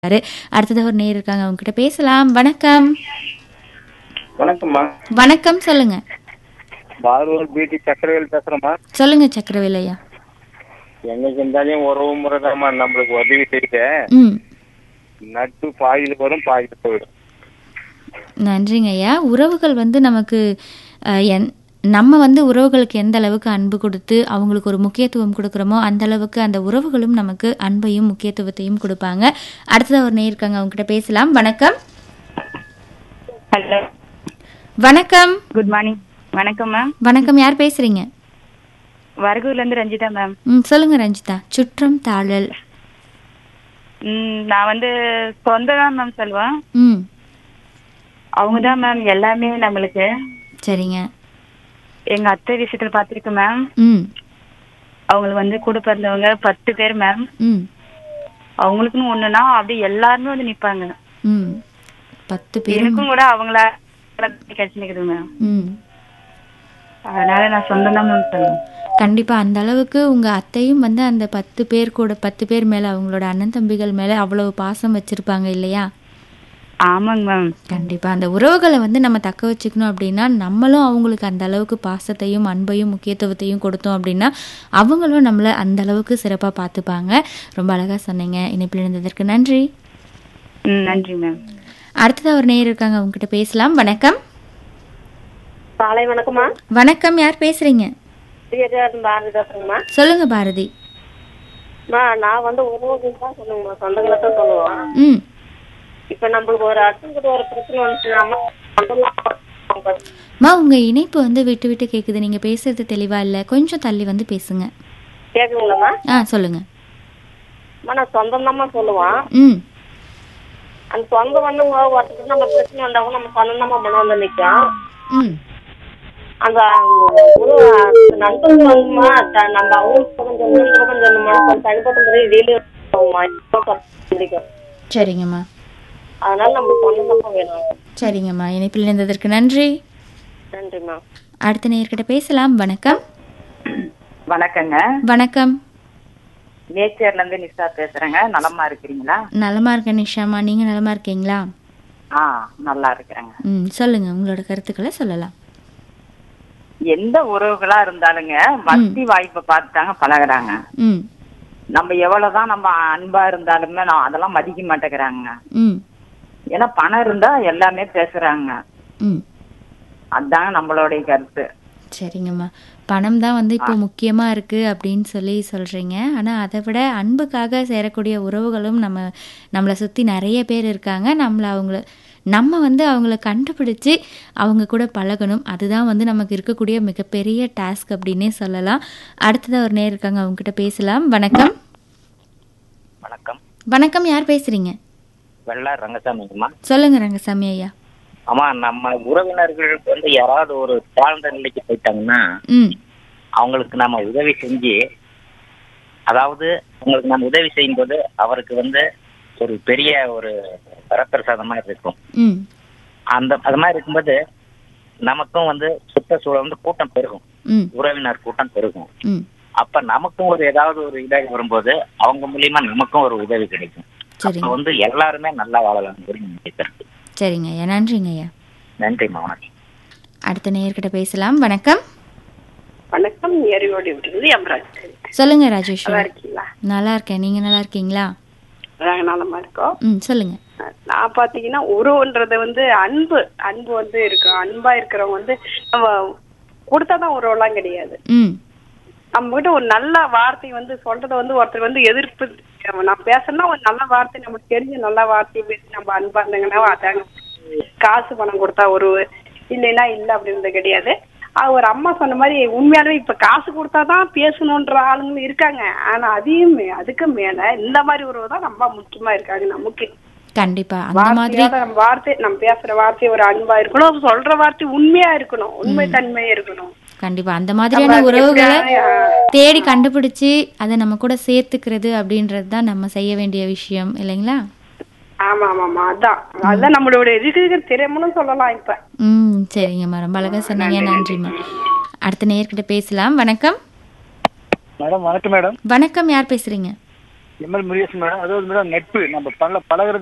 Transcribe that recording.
இருக்காரு அடுத்தது ஒரு நேர் இருக்காங்க அவங்க கிட்ட பேசலாம் வணக்கம் வணக்கம்மா வணக்கம் சொல்லுங்க பாரூர் பிடி சக்கரவேல் பேசுறேம்மா சொல்லுங்க சக்கரவேலையா என்னைக்கு இருந்தாலும் உறவு முறை தான்மா நம்மளுக்கு உதவி செய்யுது ம் நட்டு பாயில் வரும் பாயில் போயிடும் நன்றிங்க ஐயா உறவுகள் வந்து நமக்கு அஹ், என் நம்ம வந்து உறவுகளுக்கு எந்த அளவுக்கு அன்பு கொடுத்து அவங்களுக்கு ஒரு முக்கியத்துவம் கொடுக்குறோமோ அந்த அளவுக்கு அந்த உறவுகளும் நமக்கு அன்பையும் முக்கியத்துவத்தையும் கொடுப்பாங்க அடுத்தது ஒரு நேர் இருக்காங்க அவங்க கிட்ட பேசலாம் வணக்கம் ஹலோ வணக்கம் குட் மார்னிங் வணக்கம் மேம் வணக்கம் யார் பேசுறீங்க வரகூர்லேருந்து ரஞ்சிதா மேம் ம் சொல்லுங்க ரஞ்சிதா சுற்றம் தாழல் ம், நான் வந்து சொந்த தான் மேம் சொல்லுவேன் ம் அவங்க தான் மேம் எல்லாமே நம்மளுக்கு சரிங்க எங்க அத்தை விஷயத்துல பார்த்துருக்கேன் மேம் ம் அவங்களுக்கு வந்து கூட பிறந்தவங்க பத்து பேர் மேம் ம் அவங்களுக்குன்னு ஒண்ணுனா அப்படியே எல்லாருமே வந்து நிப்பாங்க ம் பத்து பேரும் எனக்கும் கூட அவங்கள கிடைச்சு நிக்குது மேம் ம் அதனால நான் சொந்தம் தான் மேம் சொல்லுவேன் கண்டிப்பா அந்த அளவுக்கு உங்க அத்தையும் வந்து அந்த பத்து பேர் கூட பத்து பேர் மேல அவங்களோட அண்ணன் தம்பிகள் மேல அவ்வளவு பாசம் வச்சிருப்பாங்க இல்லையா ஆமாங்க மேம் கண்டிப்பா அந்த உறவுகளை வந்து நம்ம தக்க வச்சுக்கணும் அப்படின்னா நம்மளும் அவங்களுக்கு அந்த அளவுக்கு பாசத்தையும் அன்பையும் முக்கியத்துவத்தையும் கொடுத்தோம் அப்படின்னா அவங்களும் நம்மளை அந்த அளவுக்கு சிறப்பா பார்த்துப்பாங்க ரொம்ப அழகா சொன்னீங்க இணைப்பில் இருந்ததற்கு நன்றி ம் நன்றி மேம் அடுத்ததா ஒரு நேயர் இருக்காங்க அவங்க கிட்ட பேசலாம் வணக்கம் காலை வணக்கம்மா வணக்கம் யார் பேசுறீங்க பிரியதேவன் பாரதி பேசுறேங்கம்மா சொல்லுங்க பாரதி அம்மா நான் வந்து உறவுகள் தான் சொல்லுங்கம்மா சொந்தங்களை தான் சொல்லுவோம் ம் இப்ப நம்மளுக்கு ஒரு அடுத்தது ஒரு பிரச்சனை வந்துச்சுன்னா மா உங்க இணைப்பு வந்து விட்டு விட்டு கேக்குது நீங்க பேசுறது தெளிவா இல்ல கொஞ்சம் தள்ளி வந்து பேசுங்க கேக்குதுங்களாம்மா ஆ சொல்லுங்க அம்மா நான் சொந்தம் தான்மா சொல்லுவோம் ம் அந்த சொந்தம் வந்து ஒருத்தருக்கு நம்ம பிரச்சனை வந்தாலும் நம்ம சொந்தம் தான்மா மனம் வந்து நிற்கும் ம் அந்த உறவு நண்பர்கள் வந்துமா த- நம்ம அவங்களுக்கு கொஞ்சம் இந்த பக்கம் சொன்னோம்னா கொஞ்சம் தனிப்பட்ட முறை வெளியே சொல்லிக்கும் சரிங்கம்மா அதனால நம்ம சொந்தம் தான்மா வேணும் சரிங்கம்மா இணைப்பில் இருந்ததற்கு நன்றி நன்றிம்மா அடுத்த நேயர்கிட்ட பேசலாம் வணக்கம் வணக்கங்க வணக்கம் நேச்சர்ல இருந்து நிஷா பேசுறேங்க நலமா இருக்கிறீங்களா நலமா இருக்கேன் நிஷாமா நீங்க நலமா இருக்கீங்களா ஆ நல்லா இருக்கிறேங்க ம் சொல்லுங்க உங்களோட கருத்துக்களை சொல்லலாம் எந்த உறவுகளா இருந்தாலுங்க வசதி வாய்ப்பை பார்த்துட்டாங்க பழகுறாங்க ம் நம்ம எவ்வளவுதான் நம்ம அன்பா இருந்தாலுமே நான் அதெல்லாம் மதிக்க மாட்டேங்கிறாங்க ம் ஏன்னா பணம் இருந்தா எல்லாமே பேசுறாங்க ம் அதாங்க நம்மளுடைய கருத்து சரிங்கம்மா பணம் தான் வந்து இப்போ முக்கியமா இருக்கு அப்படின்னு சொல்லி சொல்றீங்க ஆனா அதை விட அன்புக்காக சேரக்கூடிய உறவுகளும் நம்ம நம்மளை சுத்தி நிறைய பேர் இருக்காங்க நம்மள அவங்கள நம்ம வந்து அவங்கள கண்டுபிடிச்சு அவங்க கூட பழகணும் அதுதான் வந்து நமக்கு இருக்கக்கூடிய மிகப்பெரிய டாஸ்க் அப்படின்னே சொல்லலாம் அடுத்ததாக ஒரு நேர் இருக்காங்க அவங்க கிட்ட பேசலாம் வணக்கம் வணக்கம் வணக்கம் யார் பேசுறீங்க வெள்ளார் ரங்கசாமிங்கம்மா சொல்லுங்க ரங்கசாமி ஐயா ஆமா நம்ம உறவினர்களுக்கு வந்து யாராவது ஒரு தாழ்ந்த நிலைக்கு போயிட்டாங்கன்னா ம் அவங்களுக்கு நம்ம உதவி செஞ்சு அதாவது அவங்களுக்கு நம்ம உதவி செய்யும்போது அவருக்கு வந்து ஒரு பெரிய ஒரு வரப்பிரசாதமா இருக்கும் ம் அந்த அது மாதிரி இருக்கும்போது நமக்கும் வந்து சுற்றுச்சூழல் வந்து கூட்டம் பெருகும் ம் உறவினர் கூட்டம் பெருகும் ம் அப்ப நமக்கும் ஒரு ஏதாவது ஒரு இதாக வரும்போது அவங்க மூலியமா நமக்கும் ஒரு உதவி கிடைக்கும் சரிங்க அப்ப வந்து எல்லாருமே நல்லா வாழலாம் நினைக்கிறது சரிங்க ஐயா நன்றிங்க ஐயா நன்றிம்மா வணக்கம் அடுத்த நேயர்கிட்ட பேசலாம் வணக்கம் வணக்கம் எரியோடி விட்டுருது எம்ராஜ் சொல்லுங்க ராஜேஸ்வரி இருக்கீங்களா நல்லா இருக்கேன் நீங்க நல்லா இருக்கீங்களா நாங்க நலமா இருக்கோம் ம் சொல்லுங்க நான் பாத்தீங்கன்னா உறவுன்றது வந்து அன்பு அன்பு வந்து இருக்கும் அன்பா இருக்கிறவங்க வந்து நம்ம கொடுத்தாதான் உறவுலாம் கிடையாது ம் நம்ம கிட்ட ஒரு நல்ல வார்த்தை வந்து சொல்றத வந்து ஒருத்தர் வந்து எதிர்ப்பு நான் பேசணும்னா ஒரு நல்ல வார்த்தை நமக்கு தெரிஞ்ச நல்ல வார்த்தையை பேசி நம்ம அன்பா இருந்தாங்கன்னா அதாங்க காசு பணம் கொடுத்தா உறவு இல்லைன்னா இல்ல அப்படின்றது கிடையாது அது ஒரு அம்மா சொன்ன மாதிரி உண்மையாலுமே இப்ப காசு கொடுத்தாதான் பேசணுன்ற ஆளுங்களும் இருக்காங்க ஆனா அதையும் மே- அதுக்கு மேல இந்த மாதிரி உறவு தான் ரொம்ப முக்கியமா இருக்காங்க நமக்கு கண்டிப்பா அந்த மாதிரி வார்த்தையோட நம்ம வார்த்தை நம்ம பேசுற வார்த்தை ஒரு அன்பா இருக்கணும் சொல்ற வார்த்தை உண்மையா இருக்கணும் உண்மை தன்மையா இருக்கணும் கண்டிப்பா அந்த மாதிரியான நம்ம உறவுகளை எப்படியா- தேடி கண்டுபிடிச்சு அதை நம்ம கூட சேர்த்துக்கிறது அப்படின்றது தான் நம்ம செய்ய வேண்டிய விஷயம் இல்லைங்களா ஆமா ஆமா ஆமா அதான் அதான் நம்மளோட இதுக்கு திறமனும் சொல்லலாம் இப்ப ம் சரிங்கம்மா ரொம்ப அழகா சொன்னீங்க நன்றிம்மா அடுத்த நேயர்கிட்ட பேசலாம் வணக்கம் மேடம் வணக்கம் மேடம் வணக்கம் யார் பேசுறீங்க எம்எல் முருகேசன் மேடம் அதாவது மேடம் நட்பு நம்ம பல பழகுறது